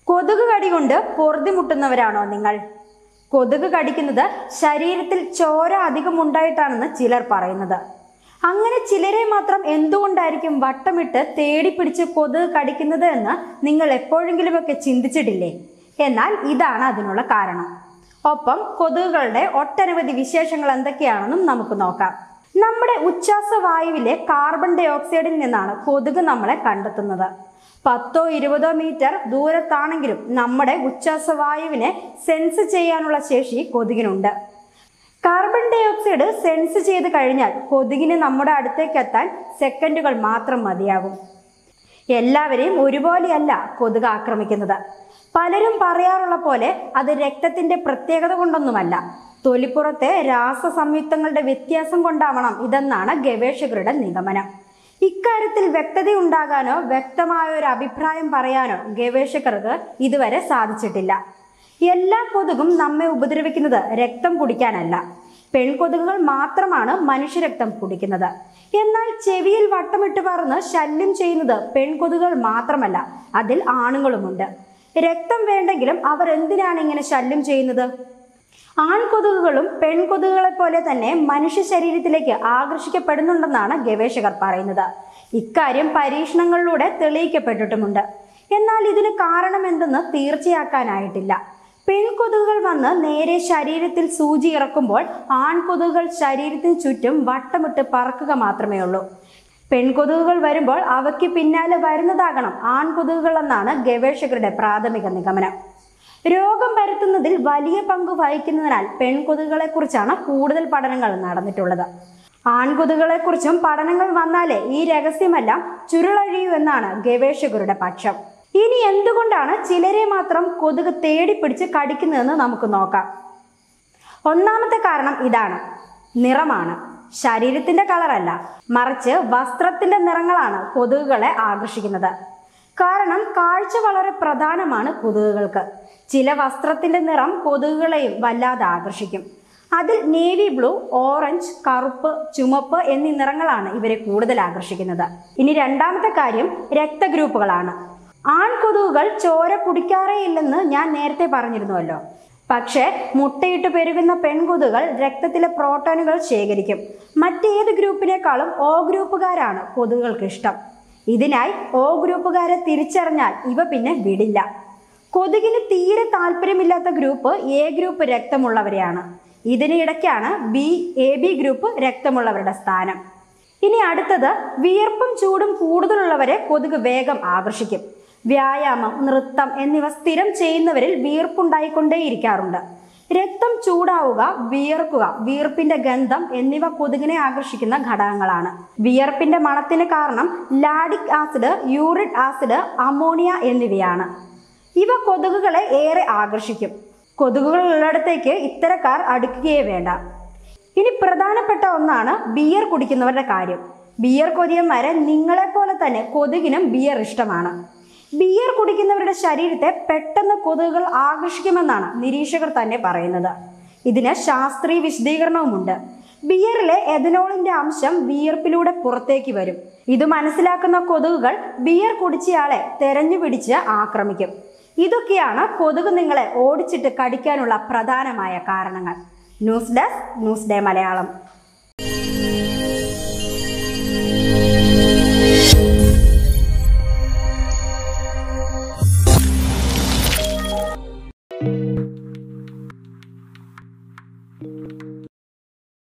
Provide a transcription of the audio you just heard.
കൊതുക് കടി കൊണ്ട് പൊറുതിമുട്ടുന്നവരാണോ നിങ്ങൾ കൊതുക് കടിക്കുന്നത് ശരീരത്തിൽ ചോര അധികം ഉണ്ടായിട്ടാണെന്ന് ചിലർ പറയുന്നത് അങ്ങനെ ചിലരെ മാത്രം എന്തുകൊണ്ടായിരിക്കും വട്ടമിട്ട് തേടിപ്പിടിച്ച് കൊതുക് കടിക്കുന്നത് എന്ന് നിങ്ങൾ എപ്പോഴെങ്കിലുമൊക്കെ ചിന്തിച്ചിട്ടില്ലേ എന്നാൽ ഇതാണ് അതിനുള്ള കാരണം ഒപ്പം കൊതുകുകളുടെ ഒട്ടനവധി വിശേഷങ്ങൾ എന്തൊക്കെയാണെന്നും നമുക്ക് നോക്കാം നമ്മുടെ ഉച്ഛ്വാസവായുവിലെ കാർബൺ ഡൈ ഓക്സൈഡിൽ നിന്നാണ് കൊതുക് നമ്മളെ കണ്ടെത്തുന്നത് പത്തോ ഇരുപതോ മീറ്റർ ദൂരത്താണെങ്കിലും നമ്മുടെ ഉച്ഛ്വാസവായുവിനെ സെൻസ് ചെയ്യാനുള്ള ശേഷി കൊതുകിനുണ്ട് കാർബൺ ഡൈ ഓക്സൈഡ് സെൻസ് ചെയ്ത് കഴിഞ്ഞാൽ കൊതുകിന് നമ്മുടെ അടുത്തേക്ക് എത്താൻ സെക്കൻഡുകൾ മാത്രം മതിയാകും എല്ലാവരെയും ഒരുപോലെയല്ല കൊതുക് ആക്രമിക്കുന്നത് പലരും പറയാറുള്ള പോലെ അത് രക്തത്തിന്റെ പ്രത്യേകത കൊണ്ടൊന്നുമല്ല തൊലിപ്പുറത്തെ രാസസംയുക്തങ്ങളുടെ വ്യത്യാസം കൊണ്ടാവണം ഇതെന്നാണ് ഗവേഷകരുടെ നിഗമനം ഇക്കാര്യത്തിൽ വ്യക്തതയുണ്ടാകാനോ വ്യക്തമായ ഒരു അഭിപ്രായം പറയാനോ ഗവേഷകർക്ക് ഇതുവരെ സാധിച്ചിട്ടില്ല എല്ലാ കൊതുകും നമ്മെ ഉപദ്രവിക്കുന്നത് രക്തം കുടിക്കാനല്ല പെൺകൊതുകുകൾ മാത്രമാണ് മനുഷ്യരക്തം കുടിക്കുന്നത് എന്നാൽ ചെവിയിൽ വട്ടമിട്ട് പറന്ന് ശല്യം ചെയ്യുന്നത് പെൺകൊതുകുകൾ മാത്രമല്ല അതിൽ ആണുങ്ങളുമുണ്ട് രക്തം വേണ്ടെങ്കിലും അവർ എന്തിനാണ് ഇങ്ങനെ ശല്യം ചെയ്യുന്നത് ആൺകൊതുകുകളും പെൺകൊതുകുകളെ പോലെ തന്നെ മനുഷ്യ ശരീരത്തിലേക്ക് ആകർഷിക്കപ്പെടുന്നുണ്ടെന്നാണ് ഗവേഷകർ പറയുന്നത് ഇക്കാര്യം പരീക്ഷണങ്ങളിലൂടെ തെളിയിക്കപ്പെട്ടിട്ടുമുണ്ട് എന്നാൽ ഇതിന് കാരണം എന്തെന്ന് തീർച്ചയാക്കാനായിട്ടില്ല പെൺകൊതുകുകൾ വന്ന് നേരെ ശരീരത്തിൽ സൂചി ഇറക്കുമ്പോൾ ആൺകൊതുകുകൾ ശരീരത്തിന് ചുറ്റും വട്ടമിട്ട് പറക്കുക മാത്രമേ ഉള്ളൂ പെൺകൊതുകുകൾ വരുമ്പോൾ അവയ്ക്ക് പിന്നാലെ വരുന്നതാകണം ആൺകൊതുകുകൾ എന്നാണ് ഗവേഷകരുടെ പ്രാഥമിക നിഗമനം രോഗം പരത്തുന്നതിൽ വലിയ പങ്ക് വഹിക്കുന്നതിനാൽ പെൺകൊതുകുകളെ കുറിച്ചാണ് കൂടുതൽ പഠനങ്ങൾ നടന്നിട്ടുള്ളത് ആൺകൊതുകുകളെ കുറിച്ചും പഠനങ്ങൾ വന്നാലേ ഈ രഹസ്യമെല്ലാം ചുരുളഴിയൂ എന്നാണ് ഗവേഷകരുടെ പക്ഷം ഇനി എന്തുകൊണ്ടാണ് ചിലരെ മാത്രം കൊതുക് തേടിപ്പിടിച്ച് കടിക്കുന്നതെന്ന് നമുക്ക് നോക്കാം ഒന്നാമത്തെ കാരണം ഇതാണ് നിറമാണ് ശരീരത്തിന്റെ കളറല്ല മറിച്ച് വസ്ത്രത്തിന്റെ നിറങ്ങളാണ് കൊതുകുകളെ ആകർഷിക്കുന്നത് കാരണം കാഴ്ച വളരെ പ്രധാനമാണ് കൊതുകുകൾക്ക് ചില വസ്ത്രത്തിന്റെ നിറം കൊതുകുകളെയും വല്ലാതെ ആകർഷിക്കും അതിൽ നേവി ബ്ലൂ ഓറഞ്ച് കറുപ്പ് ചുമപ്പ് എന്നീ നിറങ്ങളാണ് ഇവരെ കൂടുതൽ ആകർഷിക്കുന്നത് ഇനി രണ്ടാമത്തെ കാര്യം രക്തഗ്രൂപ്പുകളാണ് ആൺകൊതുകുകൾ ചോര കുടിക്കാറേ ഇല്ലെന്ന് ഞാൻ നേരത്തെ പറഞ്ഞിരുന്നുവല്ലോ പക്ഷേ മുട്ടയിട്ട് പെരുകുന്ന പെൺകൊതുകൾ രക്തത്തിലെ പ്രോട്ടോനുകൾ ശേഖരിക്കും മറ്റേത് ഗ്രൂപ്പിനേക്കാളും ഓ ഗ്രൂപ്പുകാരാണ് കൊതുകുകൾക്ക് ഇഷ്ടം ഇതിനായി ഓ ഗ്രൂപ്പുകാരെ തിരിച്ചറിഞ്ഞാൽ ഇവ പിന്നെ വിടില്ല കൊതുകിന് തീരെ താല്പര്യമില്ലാത്ത ഗ്രൂപ്പ് എ ഗ്രൂപ്പ് രക്തമുള്ളവരെയാണ് ഇതിനിടയ്ക്കാണ് ബി എ ബി ഗ്രൂപ്പ് രക്തമുള്ളവരുടെ സ്ഥാനം ഇനി അടുത്തത് വിയർപ്പും ചൂടും കൂടുതലുള്ളവരെ കൊതുക് വേഗം ആകർഷിക്കും വ്യായാമം നൃത്തം എന്നിവ സ്ഥിരം ചെയ്യുന്നവരിൽ വിയർപ്പുണ്ടായിക്കൊണ്ടേയിരിക്കാറുണ്ട് രക്തം ചൂടാവുക വിയർക്കുക വിയർപ്പിന്റെ ഗന്ധം എന്നിവ കൊതുകിനെ ആകർഷിക്കുന്ന ഘടകങ്ങളാണ് വിയർപ്പിന്റെ മണത്തിന് കാരണം lactic acid uric acid ammonia എന്നിവയാണ് ഇവ കൊതുകുകളെ ഏറെ ആകർഷിക്കും കൊതുകുകൾ ഉള്ളിടത്തേക്ക് ഇത്തരക്കാർ അടുക്കുകയേ വേണ്ട ഇനി പ്രധാനപ്പെട്ട ഒന്നാണ് ബിയർ കുടിക്കുന്നവരുടെ കാര്യം ബിയർ കൊതിയന്മാരെ നിങ്ങളെപ്പോലെ തന്നെ കൊതുകിനും ബിയർ ഇഷ്ടമാണ് ബിയർ കുടിക്കുന്നവരുടെ ശരീരത്തെ പെട്ടെന്ന് കൊതുകുകൾ ആകർഷിക്കുമെന്നാണ് നിരീക്ഷകർ തന്നെ പറയുന്നത് ഇതിന് ശാസ്ത്രീയ വിശദീകരണവുമുണ്ട് ബിയറിലെ എഥനോളിന്റെ അംശം വിയർപ്പിലൂടെ പുറത്തേക്ക് വരും ഇത് മനസ്സിലാക്കുന്ന കൊതുകുകൾ ബിയർ കുടിച്ചയാളെ തെരഞ്ഞു പിടിച്ച് ആക്രമിക്കും ഇതൊക്കെയാണ് കൊതുക് നിങ്ങളെ ഓടിച്ചിട്ട് കടിക്കാനുള്ള പ്രധാനമായ കാരണങ്ങൾ news desk news day Malayalam